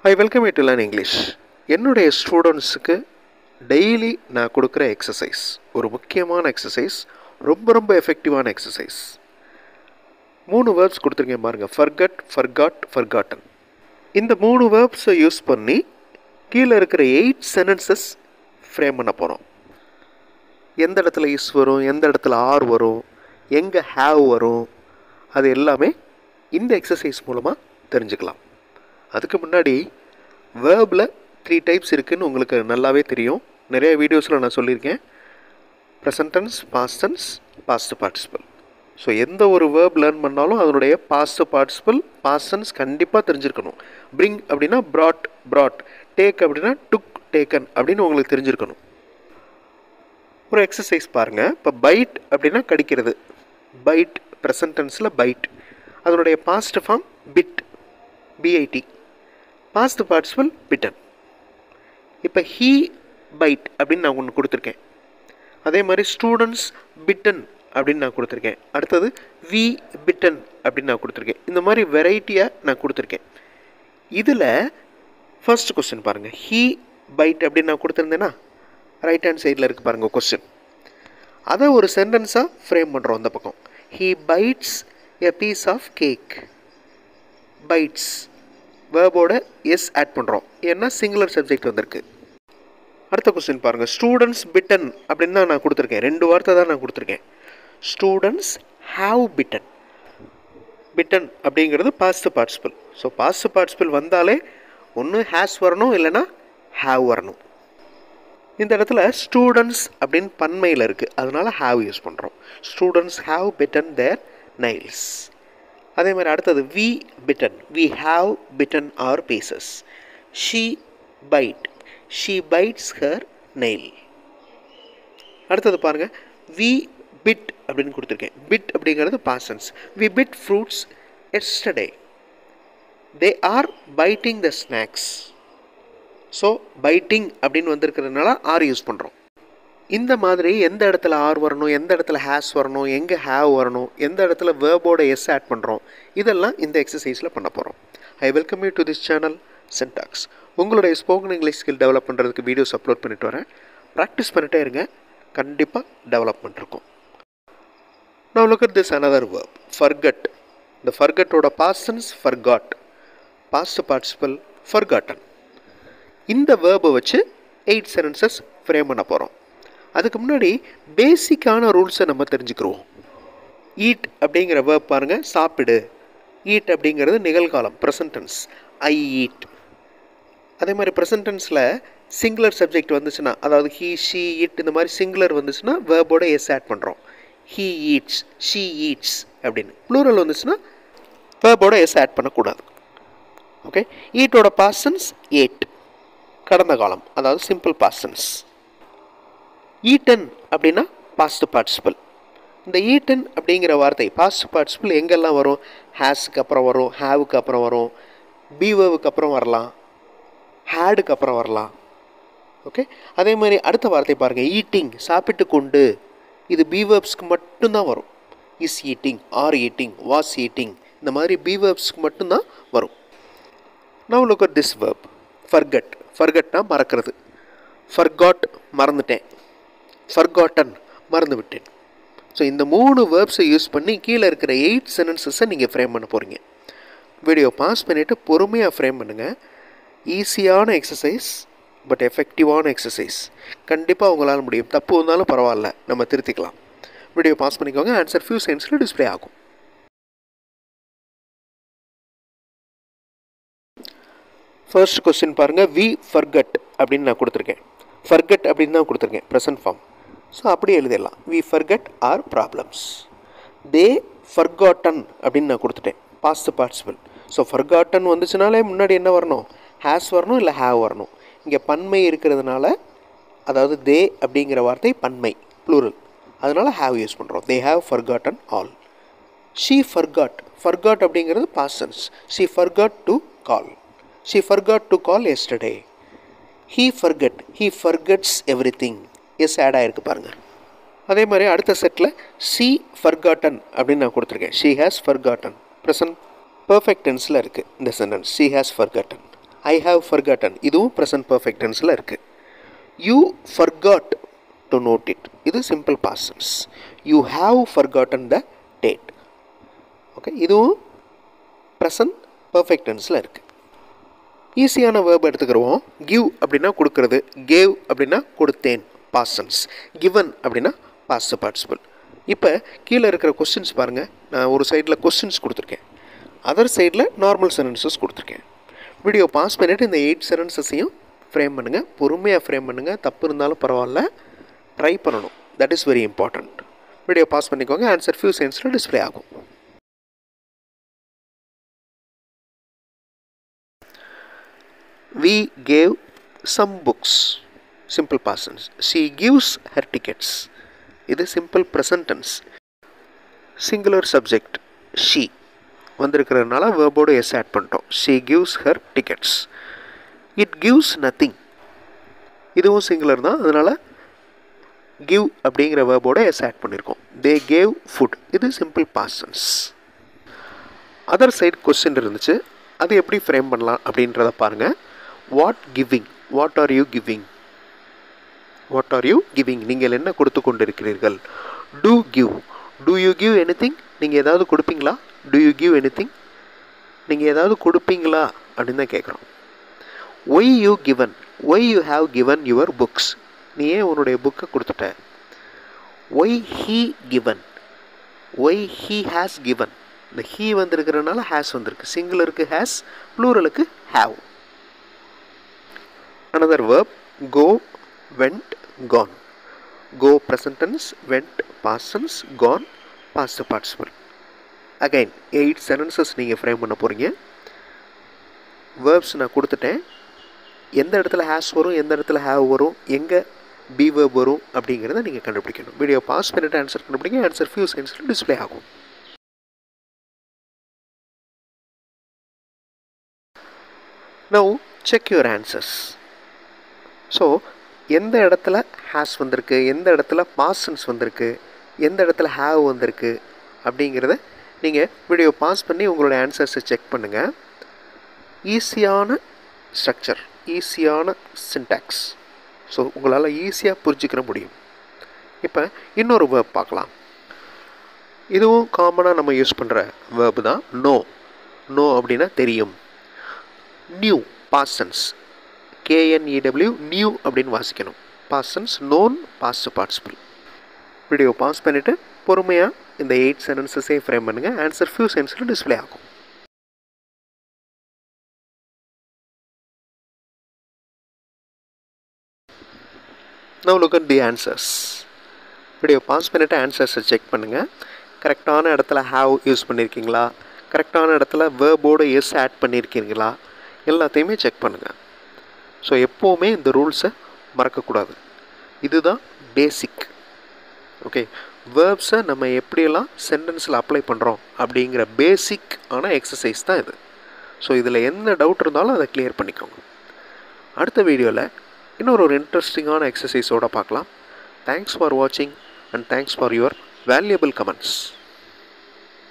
I welcome you to learn English என்னுடைய ஸ்டூடெண்ட்ஸுக்கு daily நான் கொடுக்குற எக்ஸசைஸ் ஒரு முக்கியமான எக்ஸசைஸ் ரொம்ப ரொம்ப எஃபெக்டிவான எக்ஸசைஸ் மூணு வேர்ப்ஸ் கொடுத்துருக்கேன் பாருங்கள் ஃபர்கட் ஃபர்காட் ஃபர்காட்டன் இந்த மூணு வேர்ப்ஸை யூஸ் பண்ணி கீழே இருக்கிற எயிட் சென்டென்சஸ் ஃப்ரேம் பண்ண போகிறோம் எந்த இடத்துல இஸ் வரும் எந்த இடத்துல ஆர் வரும் எங்கே ஹேவ் வரும் அது எல்லாமே இந்த எக்ஸசைஸ் மூலமாக தெரிஞ்சுக்கலாம் அதுக்கு முன்னாடி வேர்பில் த்ரீ டைப்ஸ் இருக்குதுன்னு உங்களுக்கு நல்லாவே தெரியும் நிறைய வீடியோஸில் நான் சொல்லியிருக்கேன் present tense past tense past participle so எந்த ஒரு வேர்ப் லேர்ன் பண்ணாலும் அதனுடைய பாஸ்ட் பார்ட்டிசிபல் பாஸ்டன்ஸ் கண்டிப்பாக தெரிஞ்சிருக்கணும் பிரிங் அப்படின்னா ப்ராட் ப்ராட் டேக் அப்படின்னா டுக் டேக்கன் அப்படின்னு உங்களுக்கு தெரிஞ்சிருக்கணும் ஒரு எக்ஸசைஸ் பாருங்கள் இப்போ பைட் அப்படின்னா கடிக்கிறது பைட் ப்ரெசன்டென்ஸில் பைட் அதனுடைய past form bit B I T past participle bitten இப்போ ஹீ பைட் அப்படின்னு நான் ஒன்று கொடுத்துருக்கேன் அதே மாதிரி ஸ்டூடெண்ட்ஸ் பிட்டன் அப்படின்னு நான் கொடுத்துருக்கேன் அடுத்தது வி பிட்டன் அப்படின்னு நான் கொடுத்துருக்கேன் இந்த மாதிரி வெரைட்டியாக நான் கொடுத்துருக்கேன் இதில் ஃபர்ஸ்ட் கொஸ்டின் பாருங்கள் ஹீ பைட் அப்படின்னு நான் கொடுத்துருந்தேன்னா ரைட் ஹேண்ட் சைடில் இருக்குது பாருங்கள் கொஸ்டின் அதை ஒரு சென்டென்ஸாக ஃப்ரேம் பண்ணுறோம் அந்த பக்கம் he bites a piece of cake bites வேர்போட எஸ் ஆட் பண்ணுறோம் ஏன்னா சிங்குலர் சப்ஜெக்ட் வந்திருக்கு அடுத்த கொஸ்டின் பாருங்கள் ஸ்டூடெண்ட்ஸ் பிட்டன் அப்படின்னு தான் நான் கொடுத்துருக்கேன் ரெண்டு வார்த்தை தான் நான் கொடுத்துருக்கேன் ஸ்டூடெண்ட்ஸ் ஹாவ் பிட்டன் பிட்டன் அப்படிங்கிறது past participle so past participle வந்தாலே ஒன்று ஹேஸ் வரணும் இல்லைன்னா ஹாவ் வரணும் இந்த இடத்துல ஸ்டூடெண்ட்ஸ் அப்படின்னு பன்மையில் இருக்குது அதனால் ஹாவ் யூஸ் பண்ணுறோம் students have bitten their nails அதே மாதிரி அடுத்தது we bitten we have bitten our pieces she bite she bites her nail அடுத்தது பாருங்கள் வி பிட் அப்படின்னு கொடுத்துருக்கேன் பிட் அப்படிங்கிறது past tense we bit fruits yesterday they are biting the snacks so biting அப்படின்னு வந்திருக்கிறதுனால ஆர் யூஸ் பண்ணுறோம் இந்த மாதிரி எந்த இடத்துல ஆர் வரணும் எந்த இடத்துல ஹேஸ் வரணும் எங்கே ஹேவ் வரணும் எந்த இடத்துல வேர்போட எஸ் ஆட் பண்ணுறோம் இதெல்லாம் இந்த எக்ஸசைஸில் பண்ண போகிறோம் I welcome you to this channel சென்டாக்ஸ் உங்களுடைய ஸ்போக்கன் இங்கிலீஷ் ஸ்கில் டெவலப் பண்ணுறதுக்கு வீடியோஸ் அப்லோட் பண்ணிட்டு வரேன் ப்ராக்டிஸ் பண்ணிட்டே இருங்க கண்டிப்பாக டெவலப்மெண்ட் இருக்கும் நான் look at this another verb forgot இந்த ஃபர்கட்டோட past tense forgot past participle forgotten இந்த வேர்பை வச்சு எயிட் சென்டென்சஸ் ஃப்ரேம் பண்ண போகிறோம் அதுக்கு முன்னாடி பேசிக்கான ரூல்ஸை நம்ம தெரிஞ்சுக்கிறோம் ஈட் அப்படிங்கிற வேர்ப் பாருங்கள் சாப்பிடு ஈட் அப்படிங்கிறது நிகழ்காலம் ப்ரெசன்டென்ஸ் ஐ ஈட் அதே மாதிரி ப்ரெசன்டென்ஸில் சிங்குலர் சப்ஜெக்ட் வந்துச்சுன்னா அதாவது ஹீ ஷீ ஈட் இந்த மாதிரி சிங்குலர் வந்துச்சுன்னா வேர்போட எஸ் ஆட் பண்ணுறோம் ஹீ ஈட்ஸ் ஷீ ஈட்ஸ் அப்படின்னு ப்ளூரல் வந்துச்சுன்னா வேர்போட எஸ் ஆட் பண்ணக்கூடாது ஓகே ஈட்டோட பாசன்ஸ் ஏட் கடந்த காலம் அதாவது சிம்பிள் பாஸ்டன்ஸ் ஈட்டன் அப்படின்னா பாஸ்ட் பார்ட்டிசிபல் இந்த ஈட்டன் அப்படிங்கிற வார்த்தை பாஸ்ட் பார்ட்டிசிபல் எங்கெல்லாம் வரும் ஹேஸுக்கு அப்புறம் வரும் ஹேவுக்கு அப்புறம் வரும் பீவேவுக்கு அப்புறம் வரலாம் ஹேடுக்கு அப்புறம் வரலாம் ஓகே அதே மாதிரி அடுத்த வார்த்தை பாருங்கள் ஈட்டிங் சாப்பிட்டு கொண்டு இது பீவேர்ப்ஸ்க்கு மட்டும்தான் வரும் is eating are eating was eating இந்த மாதிரி பீவேர்ப்ஸ்க்கு மட்டும்தான் வரும் now look at this verb forgot ஃபர்கட்னா மறக்கிறது ஃபர்காட் மறந்துட்டேன் ஃபர்காட்டன் மறந்து விட்டேன் ஸோ இந்த மூணு வேர்ப்ஸை யூஸ் பண்ணி கீழே இருக்கிற எயிட் சென்டென்சஸை நீங்கள் ஃப்ரேம் பண்ண போகிறீங்க வீடியோ பாஸ் பண்ணிவிட்டு பொறுமையாக ஃப்ரேம் பண்ணுங்கள் ஈஸியான எக்ஸசைஸ் பட் எஃபெக்டிவான எக்ஸசைஸ் கண்டிப்பாக உங்களால் முடியும் தப்பு வந்தாலும் பரவாயில்ல நம்ம திருத்திக்கலாம் வீடியோ பாஸ் பண்ணிக்கோங்க ஆன்சர் ஃபியூ செகண்ட்ஸில் டிஸ்பிளே ஆகும் ஃபர்ஸ்ட் கொஸ்டின் பாருங்கள் வி ஃபர்கட் அப்படின்னு நான் கொடுத்துருக்கேன் ஃபர்கட் அப்படின்னு தான் கொடுத்துருக்கேன் ப்ரெசன்ட் ஃபார்ம் ஸோ அப்படியே எழுதிடலாம் we forgot are problems they forgotten அப்படின்னு நான் கொடுத்துட்டேன் பாஸ்ட் பார்ட்டிசிபல் ஸோ ஃபர்காட்டன் வந்துச்சுனாலே முன்னாடி என்ன வரணும் ஹேஸ் வரணும் இல்லை ஹேவ் வரணும் இங்கே பன்மை இருக்கிறதுனால அதாவது தே அப்படிங்கிற வார்த்தை பன்மை ப்ளூரல் அதனால் ஹேவ் யூஸ் பண்ணுறோம் they have forgotten all she forgot forgot அப்படிங்கிறது past tense she forgot to call she forgot to call yesterday he forgot he forgets everything S add ஆகிருக்கு பாருங்கள் அதே மாதிரி அடுத்த செட்டில் சி ஃபர்காட்டன் அப்படின்னு நான் கொடுத்துருக்கேன் she has forgotten present perfect டென்ஸில் இருக்குது இந்த sentence she has forgotten I have forgotten இதுவும் ப்ரெசன்ட் பர்ஃபெக்ட் டென்ஸில் இருக்குது you forgot to note it இது simple past tense you have forgotten the date okay இதுவும் ப்ரெசன்ட் பர்ஃபெக்ட் டென்ஸில் இருக்குது ஈஸியான வேர்ப் எடுத்துக்கிறோம் கிவ் அப்படின்னா கொடுக்கறது கேவ் அப்படின்னா கொடுத்தேன் பாசன்ஸ் கிவன் அப்படின்னா பாஸ்ட் பார்ட்டிசிபிள் இப்போ கீழே இருக்கிற கொஸ்டின்ஸ் பாருங்கள் நான் ஒரு சைடில் கொஸ்டின்ஸ் கொடுத்துருக்கேன் அதர் சைடில் நார்மல் சென்டென்சஸ் கொடுத்துருக்கேன் வீடியோ பாஸ் பண்ணிவிட்டு இந்த எயிட் சென்டென்சஸையும் ஃப்ரேம் பண்ணுங்கள் பொறுமையாக ஃப்ரேம் பண்ணுங்கள் தப்பு இருந்தாலும் பரவாயில்ல ட்ரை பண்ணணும் that is very important video pause பண்ணிக்கோங்க ஆன்சர் ஃபியூ சென்ஸில் டிஸ்பிளே ஆகும் we gave some books simple past tense she gives her tickets இது simple present tense singular subject she வந்திருக்கிறதுனால வேர்போடு எஸ் ஆட் பண்ணிட்டோம் she gives her tickets it gives nothing இதுவும் singular தான் அதனால் கிவ் அப்படிங்கிற வேர்போட எஸ் ஆட் பண்ணியிருக்கோம் தே கேவ் ஃபுட் இது simple past tense other side question இருந்துச்சு அது எப்படி ஃப்ரேம் பண்ணலாம் அப்படின்றத பாருங்கள் what giving what are you giving what are you giving நீங்கள் என்ன கொடுத்து கொண்டிருக்கிறீர்கள் do give do you give anything நீங்கள் ஏதாவது கொடுப்பீங்களா do you give anything நீங்கள் ஏதாவது கொடுப்பீங்களா அப்படின்னு தான் கேட்குறோம் why you given why you have given your books நீ ஏன் உன்னுடைய புக்கை கொடுத்துட்ட why he given why he has given இந்த ஹீ வந்திருக்கிறனால ஹேஸ் வந்திருக்கு சிங்குலருக்கு ஹேஸ் ப்ளூரலுக்கு have another verb go went gone go present tense went past tense gone past participle again eight sentences நீங்கள் ஃப்ரேம் பண்ண போகிறீங்க வேர்ப்ஸ் நான் கொடுத்துட்டேன் எந்த இடத்துல ஹேஸ் வரும் எந்த இடத்துல ஹேவ் வரும் எங்கே பி வேர்ப் வரும் அப்படிங்கிறத நீங்கள் கண்டுபிடிக்கணும் வீடியோ பாஸ் பண்ணிட்டு ஆன்சர் கண்டுபிடிங்க ஆன்சர் ஃபியூ சென்ஸில் டிஸ்பிளே ஆகும் now check your answers so எந்த இடத்துல ஹேஸ் வந்திருக்கு எந்த இடத்துல பாசன்ஸ் வந்திருக்கு எந்த இடத்துல ஹேவ் வந்திருக்கு அப்படிங்கிறத நீங்கள் வீடியோ பாஸ் பண்ணி உங்களோட ஆன்சர்ஸை செக் பண்ணுங்கள் ஈஸியான ஸ்ட்ரக்சர் ஈஸியான சின்டாக்ஸ் ஸோ உங்களால் ஈஸியாக புரிஞ்சுக்கிற முடியும் இப்போ இன்னொரு வேர்ப் பார்க்கலாம் இதுவும் காமனாக நம்ம யூஸ் பண்ணுற வேர்பு தான் நோ நோ அப்படின்னா தெரியும் நியூ பாசன்ஸ் கேஎன்இடபிள்யூ நியூ அப்படின்னு வாசிக்கணும் பாசன்ஸ் known past participle video pause பண்ணிவிட்டு பொறுமையாக இந்த எயிட் சென்டென்சஸே ஃப்ரேம் பண்ணுங்கள் ஆன்சர் ஃபியூ சென்ஸில் டிஸ்பிளே ஆகும் now look at the answers video pause பண்ணிவிட்டு ஆன்சர்ஸை செக் பண்ணுங்கள் கரெக்டான இடத்துல ஹாவ் யூஸ் பண்ணியிருக்கீங்களா கரெக்டான இடத்துல வேர்போடு எஸ் ஆட் பண்ணியிருக்கீங்களா எல்லாத்தையுமே செக் பண்ணுங்கள் ஸோ எப்போவுமே இந்த ரூல்ஸை மறக்கக்கூடாது இதுதான் பேசிக் ஓகே வேர்ப்ஸை நம்ம எப்படியெல்லாம் சென்டென்ஸில் அப்ளை பண்ணுறோம் அப்படிங்கிற பேசிக் ஆன எக்ஸசைஸ் தான் இது ஸோ இதில் என்ன டவுட் இருந்தாலும் அதை கிளியர் பண்ணிக்கோங்க அடுத்த வீடியோவில் இன்னொரு ஒரு இன்ட்ரெஸ்டிங்கான எக்ஸசைஸோடு பார்க்கலாம் தேங்க்ஸ் ஃபார் வாட்சிங் and thanks for your valuable comments